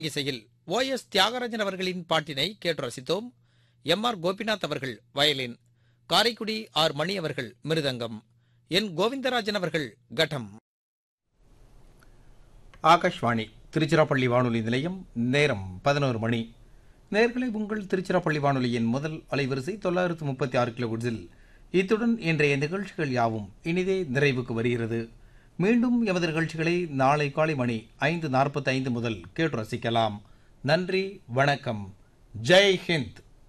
இசையில் ஓ எஸ் தியாகராஜன் அவர்களின் பாட்டினை கேட்டு ரசித்தோம் எம் ஆர் கோபிநாத் அவர்கள் வயலின் காரைக்குடி ஆர் மணி அவர்கள் மிருதங்கம் என் கோவிந்தராஜன் அவர்கள் கட்டம் ஆகாஷ்வாணி திருச்சிராப்பள்ளி வானொலி நிலையம் நேரம் பதினோரு மணி நேர்களை உங்கள் திருச்சிராப்பள்ளி வானொலியின் முதல் அலைவரிசை தொள்ளாயிரத்து முப்பத்தி ஆறு கிலோவுட்ஸில் இத்துடன் இன்றைய நிகழ்ச்சிகள் யாவும் இனிதே நிறைவுக்கு வருகிறது மீண்டும் எமது நிகழ்ச்சிகளை நாளை காலை மணி ஐந்து நாற்பத்தைந்து முதல் கேட்டு ரசிக்கலாம் நன்றி வணக்கம் ஜெய் ஹிந்த்